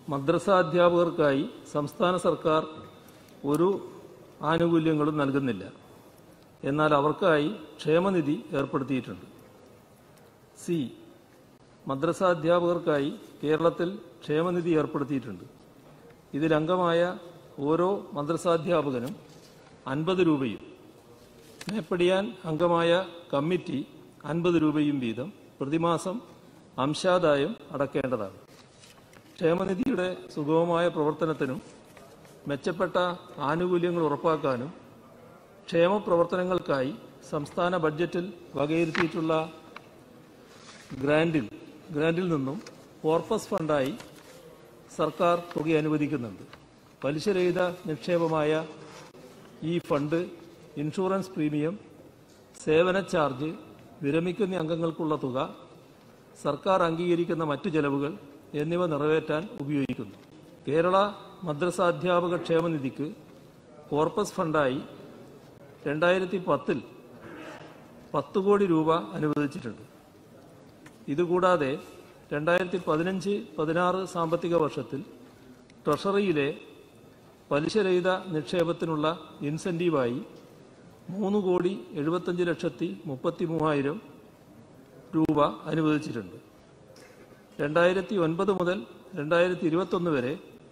മദ്രസാധ്യാപകർക്കായി സംസ്ഥാന സർക്കാർ ഒരു ആനുകൂല്യങ്ങളും നൽകുന്നില്ല എന്നാൽ അവർക്കായി ക്ഷേമനിധി ഏർപ്പെടുത്തിയിട്ടുണ്ട് സി മദ്രസാധ്യാപകർക്കായി കേരളത്തിൽ ക്ഷേമനിധി ഏർപ്പെടുത്തിയിട്ടുണ്ട് ഇതിൽ അംഗമായ ഓരോ മദ്രസാധ്യാപകനും അൻപത് രൂപയും മേപ്പടിയാൻ അംഗമായ കമ്മിറ്റി അൻപത് രൂപയും വീതം പ്രതിമാസം അംശാദായം അടക്കേണ്ടതാണ് ക്ഷേമനിധിയുടെ സുഗമമായ പ്രവർത്തനത്തിനും മെച്ചപ്പെട്ട ആനുകൂല്യങ്ങൾ ഉറപ്പാക്കാനും ക്ഷേമ പ്രവർത്തനങ്ങൾക്കായി സംസ്ഥാന ബഡ്ജറ്റിൽ വകയിരുത്തിയിട്ടുള്ള ഗ്രാൻഡിൽ ഗ്രാൻഡിൽ നിന്നും കോർപ്പസ് ഫണ്ടായി സർക്കാർ തുക അനുവദിക്കുന്നുണ്ട് പലിശരഹിത നിക്ഷേപമായ ഈ ഫണ്ട് ഇൻഷുറൻസ് പ്രീമിയം സേവന ചാർജ് വിരമിക്കുന്ന അംഗങ്ങൾക്കുള്ള തുക സർക്കാർ അംഗീകരിക്കുന്ന മറ്റു ചെലവുകൾ എന്നിവ നിറവേറ്റാൻ ഉപയോഗിക്കുന്നു കേരള മദ്രസാധ്യാപക ക്ഷേമനിധിക്ക് കോർപ്പസ് ഫണ്ടായി രണ്ടായിരത്തി പത്തിൽ പത്ത് കോടി രൂപ അനുവദിച്ചിട്ടുണ്ട് ഇതുകൂടാതെ രണ്ടായിരത്തി പതിനഞ്ച് പതിനാറ് സാമ്പത്തിക വർഷത്തിൽ ട്രഷറിയിലെ പലിശരഹിത നിക്ഷേപത്തിനുള്ള ഇൻസെന്റീവായി മൂന്ന് കോടി എഴുപത്തഞ്ച് ലക്ഷത്തി മുപ്പത്തി മൂവായിരം രൂപ അനുവദിച്ചിട്ടുണ്ട് രണ്ടായിരത്തി ഒൻപത് മുതൽ രണ്ടായിരത്തി ഇരുപത്തൊന്ന് വരെ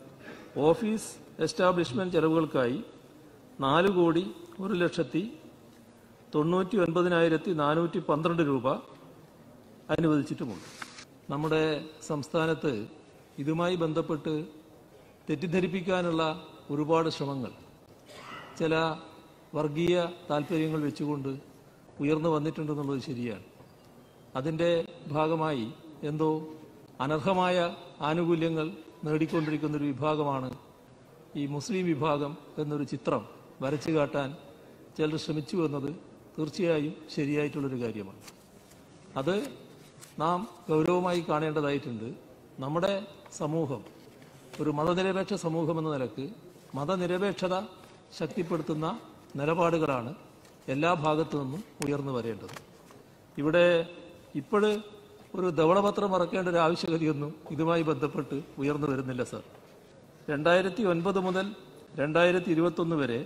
ഓഫീസ് എസ്റ്റാബ്ലിഷ്മെന്റ് ചെലവുകൾക്കായി നാല് കോടി ഒരു ലക്ഷത്തി തൊണ്ണൂറ്റി ഒൻപതിനായിരത്തി നാനൂറ്റി പന്ത്രണ്ട് രൂപ അനുവദിച്ചിട്ടുമുണ്ട് നമ്മുടെ സംസ്ഥാനത്ത് ഇതുമായി ബന്ധപ്പെട്ട് തെറ്റിദ്ധരിപ്പിക്കാനുള്ള ഒരുപാട് ശ്രമങ്ങൾ ചില വർഗീയ താല്പര്യങ്ങൾ വെച്ചുകൊണ്ട് ഉയർന്നു വന്നിട്ടുണ്ടെന്നുള്ളത് ശരിയാണ് അതിൻ്റെ ഭാഗമായി എന്തോ അനർഹമായ ആനുകൂല്യങ്ങൾ നേടിക്കൊണ്ടിരിക്കുന്ന ഒരു വിഭാഗമാണ് ഈ മുസ്ലിം വിഭാഗം എന്നൊരു ചിത്രം വരച്ചു കാട്ടാൻ ചിലർ ശ്രമിച്ചു എന്നത് തീർച്ചയായും ശരിയായിട്ടുള്ളൊരു കാര്യമാണ് അത് നാം ഗൗരവമായി കാണേണ്ടതായിട്ടുണ്ട് നമ്മുടെ സമൂഹം ഒരു മതനിരപേക്ഷ സമൂഹം എന്ന നിലക്ക് മതനിരപേക്ഷത ശക്തിപ്പെടുത്തുന്ന നിലപാടുകളാണ് എല്ലാ ഭാഗത്തു നിന്നും ഉയർന്നു വരേണ്ടത് ഇവിടെ ഇപ്പോഴ് ഒരു ധവളപത്രം ഇറക്കേണ്ട ഒരു ആവശ്യകതയൊന്നും ഇതുമായി ബന്ധപ്പെട്ട് ഉയർന്നു വരുന്നില്ല സർ രണ്ടായിരത്തി ഒൻപത് മുതൽ രണ്ടായിരത്തി ഇരുപത്തൊന്ന് വരെ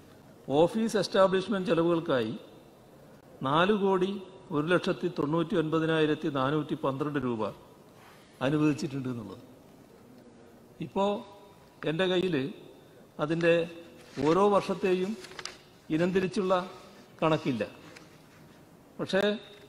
ഓഫീസ് എസ്റ്റാബ്ലിഷ്മെന്റ് ചെലവുകൾക്കായി നാല് കോടി ഒരു ലക്ഷത്തി തൊണ്ണൂറ്റി ഒൻപതിനായിരത്തി നാനൂറ്റി പന്ത്രണ്ട് രൂപ അനുവദിച്ചിട്ടുണ്ട് എന്നുള്ളത് ഇപ്പോൾ എൻ്റെ കയ്യിൽ അതിൻ്റെ ഓരോ വർഷത്തെയും ഇനം തിരിച്ചുള്ള കണക്കില്ല പക്ഷേ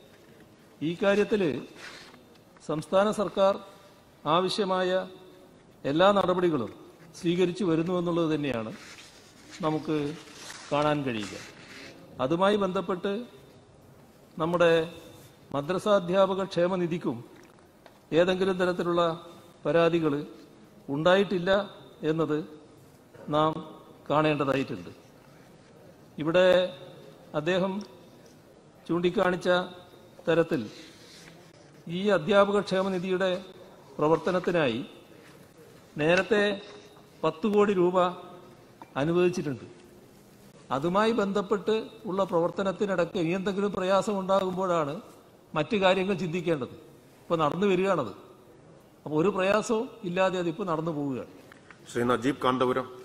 ഈ കാര്യത്തിൽ സംസ്ഥാന സർക്കാർ ആവശ്യമായ എല്ലാ നടപടികളും സ്വീകരിച്ചു വരുന്നു എന്നുള്ളത് തന്നെയാണ് നമുക്ക് കാണാൻ കഴിയുക അതുമായി ബന്ധപ്പെട്ട് നമ്മുടെ മദ്രസാധ്യാപക ക്ഷേമനിധിക്കും ഏതെങ്കിലും തരത്തിലുള്ള പരാതികൾ ഉണ്ടായിട്ടില്ല എന്നത് നാം കാണേണ്ടതായിട്ടുണ്ട് ഇവിടെ അദ്ദേഹം ചൂണ്ടിക്കാണിച്ച തരത്തിൽ ഈ അധ്യാപക ക്ഷേമനിധിയുടെ പ്രവർത്തനത്തിനായി നേരത്തെ പത്ത് കോടി രൂപ അനുവദിച്ചിട്ടുണ്ട് അതുമായി ബന്ധപ്പെട്ട് ഉള്ള പ്രവർത്തനത്തിനിടയ്ക്ക് ഇനി എന്തെങ്കിലും പ്രയാസം ഉണ്ടാകുമ്പോഴാണ് മറ്റു കാര്യങ്ങൾ ചിന്തിക്കേണ്ടത് ഇപ്പോൾ നടന്നു വരികയാണത് അപ്പോൾ ഒരു പ്രയാസവും ഇല്ലാതെ അതിപ്പോൾ നടന്നു പോവുകയാണ് ശ്രീ നജീബ് കാന്തപുരം